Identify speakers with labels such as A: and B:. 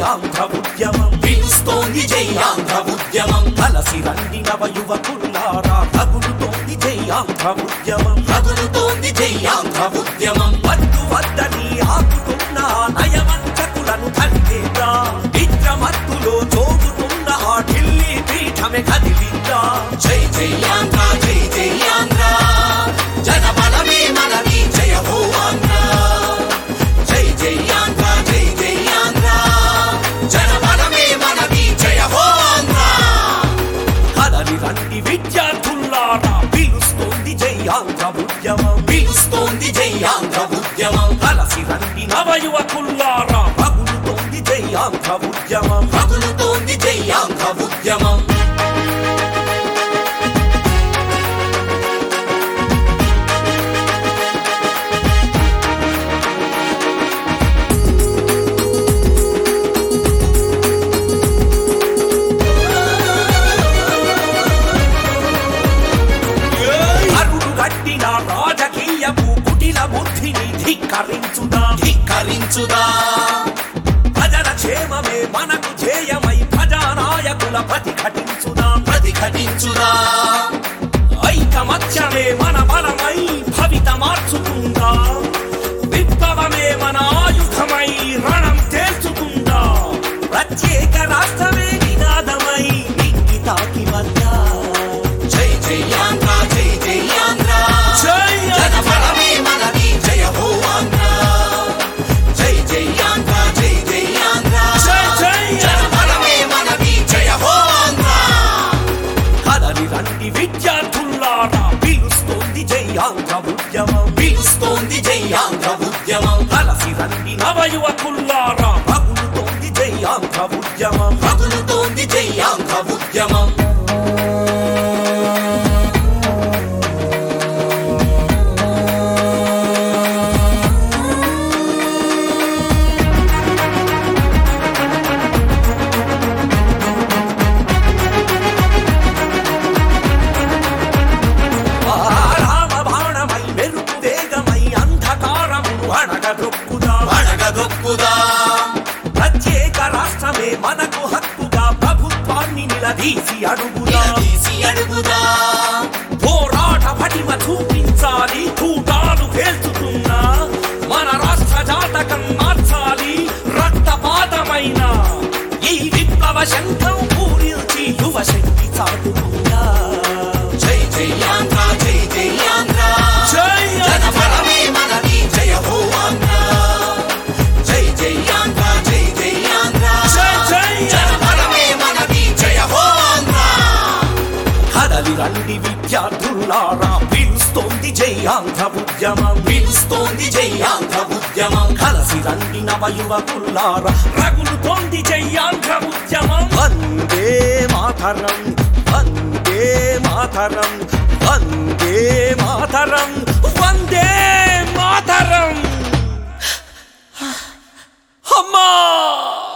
A: ఆంధ్ర ఉద్యమం
B: పిలుస్తోంది జై ఆంధ్ర ఉద్యమం
A: కలసి రండి నవ యువకుల్లారా తగులుతోంది జై ఆంధ్ర ఉద్యమం
B: రగులుతోంది జై ఆంధ్ర ఉద్యమం
A: వద్దు వద్దని ఆపుతున్న నయవంచకులను ధరితేద్దా నిద్రమత్తులో జోగుతున్న ఆ ఢిల్లీ పీఠమే కదిలిద్దా
B: జై జై ఆంధ్ర జై జై ఆంధ్ర జనబలమే మనది జయ హో ఆంధ్ర జై జై ఆంధ్ర జై జై ఆంధ్ర జనబలమే మనది జయ హో ఆంధ్ర
A: కదలి రండి విద్యార్థుల్లారా పిలుస్తోంది జై ఆంధ్ర ఉద్యమం
B: పిలుస్తోంది జై ఆంధ్ర ఉద్యమం
A: కలసి రండి నవ యువకుల్లారా పగులుతోంది జై ఆంధ్ర ఉద్యమం
B: రగులుతోంది జై ఆంధ్ర ఉద్యమం
A: అరుడు గట్టిన రాజకీయపు కుటిల బుద్ధిని ధిక్కరించుదా
B: ధిక్కరించుదా
A: ప్రజల క్షేమమే మనకు ధ్యేయమై ప్రజానాయకుల ప్రతిఘటించుదా
B: ప్రతిఘటించుదా
A: ఐకమత్యమే మన బలమై భవిత మార్చుకుందా విప్లవమే మన ఆయుధమై రణం తేల్చుకుందా ప్రత్యేక రాష్ట్రమే నినాదమై నింగి తాకి వద్దా
B: జై జై ఆంధ్ర జై జై ఆంధ్ర
A: జై
B: జనబలమే మనది జయ హో ఆంధ్ర జై జై ఆంధ్ర జై జై ఆంధ్ర
A: జై జై
B: జనబలమే మనది జయ హో ఆంధ్ర
A: కదలి రండి విద్యార్థుల్లారా పిలుస్తోంది జై ఆంధ్ర ఉద్యమం
B: పిలుస్తోంది జై ఆంధ్ర ఉద్యమం
A: కలసి రండి నవ యువకుల్లారా పగులుతోంది జై ఆంధ్ర ఉద్యమం
B: రగులుతోంది జై ఆంధ్ర ఉద్యమం
A: ఆ రామ బాణమై మెరుపు వేగమై అంధకారము అణగదొక్కుదా
B: అడగదొక్కుదా
A: ప్రత్యేక రాష్ట్రమే మనకు హక్కుగా ప్రభుత్వాన్ని నిలదీసి అడుగుదా
B: నిలదీసి అడుగుదా
A: పోరాట పటిమ చూపించాలి కూటాలు పేల్చుతున్నా మన రాష్ట్ర జాతకం మార్చాలి రక్తపాతమైన ఈ విప్లవ శంఖం పూరించి యువ శక్తి చాటుకుందా
B: జై జై ఆంధ్ర జై జై ఆంధ్ర
A: జై
B: జనబలమే మనది జయ హో ఆంధ్ర జై జై ఆంధ్ర జై జై ఆంధ్ర
A: జై జై
B: జనబలమే మనది జయ హో ఆంధ్ర
A: కదలి రండి విద్యార్థులారా పిలుస్తోంది జై ఆంధ్ర ఉద్యమం
B: పిలుస్తోంది జై ఆంధ్ర ఉద్యమం
A: కలసి రండి నవ యువకుల్లారా రగులుతోంది జై ఆంధ్ర ఉద్యమం వందే మాతరం వందే మాతరం వందే మాతరం వందే మాతరం అమ్మా